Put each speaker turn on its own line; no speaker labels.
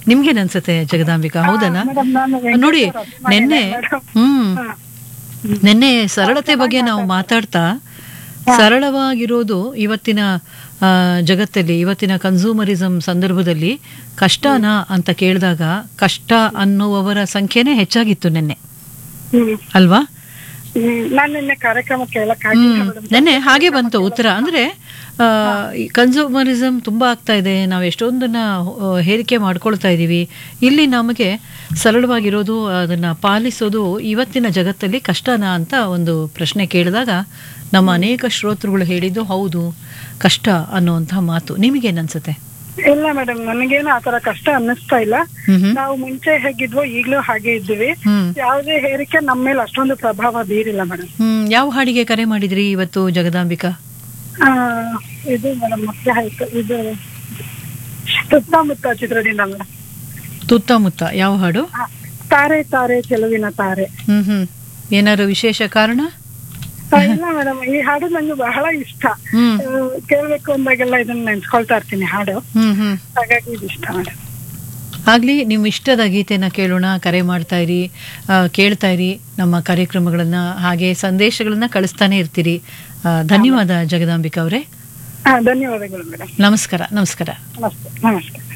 ನಿಮ್ಗೇನ್ ಅನ್ಸುತ್ತೆ ಜಗದಾಂಬಿಕಾ ಹೌದನಾ
ಮೇಡಮ್ ನಾನು
ನೋಡಿ
ವೆಂಕಟೇಶ್ವರ
ನಿನ್ನೆ
ಮೇಡಮ್.
ಹ್ಮ್
ಹಾ.
ನಿನ್ನೆ ಸರಳತೆ ಬಗ್ಗೆ ನಾವು ಮಾತಾಡ್ತಾ ಸರಳವಾಗಿರೋದು ಇವತ್ತಿನ ಆ, ಜಗತ್ತಲ್ಲಿ ಇವತ್ತಿನ ಕನ್ಸೂಮರಿಸಂ ಸಂದರ್ಭದಲ್ಲಿ ಕಷ್ಟನಾ ಅಂತ ಕೇಳಿದಾಗ ಕಷ್ಟ ಅನ್ನುವವರ ಸಂಖ್ಯೆನೇ ಹೆಚ್ಚಾಗಿತ್ತು ನಿನ್ನೆ
ಹ್ಮ್
ಅಲ್ವಾ
ಹ್ಮ್ ನಾನ್ ನಿನ್ನೆ ಕಾರ್ಯಕ್ರಮ ಕೇಳಕ್
ಹ್ಮ್ ನೆನ್ನೆ ಹಾಗೆ ಬಂತು ಉತ್ತರ ಅಂದ್ರೆ ಕನ್ಸೂಮರಿಸಮ್ ತುಂಬಾ ಆಗ್ತಾ ಇದೆ ನಾವು ಎಷ್ಟೊಂದನ್ನ ಆ, ಹೇರಿಕೆ ಮಾಡ್ಕೊಳ್ತಾ ಇದ್ದೀವಿ ಇಲ್ಲಿ ನಮಗೆ ಸರಳವಾಗಿರೋದು ಅದನ್ನ ಪಾಲಿಸೋದು ಇವತ್ತಿನ ಜಗತ್ತಲ್ಲಿ ಕಷ್ಟನಾ ಅಂತ ಒಂದು ಪ್ರಶ್ನೆ ಕೇಳಿದಾಗ ನಮ್ಮ ಅನೇಕ ಶ್ರೋತೃಗಳು ಹೇಳಿದ್ದು ಹೌದು ಕಷ್ಟ ಅನ್ನುವಂತಹ ಮಾತು ನಿಮಗೇನ್ ಅನ್ಸುತ್ತೆ
ಇಲ್ಲ ಮೇಡಮ್ ನನಗೇನು ಆತರ ಕಷ್ಟ ಅನ್ನಿಸ್ತಾ ಇಲ್ಲ
ಹ್ಮ್ ಹ್ಮ್
ನಾವು ಮುಂಚೆ ಹೇಗಿದ್ವೋ ಈಗ್ಲೂ ಹಾಗೆ ಇದ್ದೀವಿ
ಹ್ಮ್
ಯಾವುದೇ ಹೇರಿಕೆ ನಮ್ಮ ಮೇಲೆ ಅಷ್ಟೊಂದು ಪ್ರಭಾವ ಬೀರಿಲ್ಲ ಮೇಡಮ್
ಹ್ಮ್ ಯಾವ ಹಾಡಿಗೆ ಕರೆ ಮಾಡಿದ್ರಿ ಇವತ್ತು ಜಗದಾಂಬಿಕಾ
ಆ, ಇದು ಮೇಡಮ್ ಮತ್ತೆ ಆಯ್ತು ಇದು ಸುತ್ತಮುತ್ತ ಚಿತ್ರದಿಂದ ಮೇಡಮ್
ತುತ್ತಮುತ್ತ ಯಾವ ಹಾಡು
ತಾರೆ ತಾರೆ ಚೆಲುವಿನ ತಾರೆ
ಹ್ಮ್ ಹ್ಮ್ ಏನಾದ್ರು ವಿಶೇಷ ಕಾರಣ
ಆ, ಇಲ್ಲ ಮೇಡಮ್ ಈ ಹಾಡು ನಂಗೆ ಬಹಳ ಇಷ್ಟ
ಹ್ಮ್
ಆ, ಕೇಳ್ಬೇಕು ಅಂದಾಗೆಲ್ಲ ಇದನ್ನ ನೆನ್ಸ್ಕೊಳ್ತಾ ಇರ್ತೀನಿ ಹಾಡು
ಹ್ಮ್ ಹ್ಮ್
ಹಾಗಾಗಿ ಇದು ಇಷ್ಟ ಮೇಡಮ್
ಆಗ್ಲಿ ನಿಮ್ಮ ಇಷ್ಟದ ಗೀತೆನ ಕೇಳೋಣ ಕರೆ ಮಾಡ್ತಾ ಇರಿ ಆ, ಕೇಳ್ತಾ ಇರಿ ನಮ್ಮ ಕಾರ್ಯಕ್ರಮಗಳನ್ನ ಹಾಗೆ ಸಂದೇಶಗಳನ್ನ ಕಳಿಸ್ತಾನೆ ಇರ್ತೀರಿ ಆ, ಧನ್ಯವಾದ ಜಗದಾಂಬಿಕಾ ಅವರೇ
ಹಾ ಧನ್ಯವಾದಗಳು ಮೇಡಮ್
ನಮಸ್ಕಾರ ನಮಸ್ಕಾರ
ನಮಸ್ತೆ ನಮಸ್ತೆ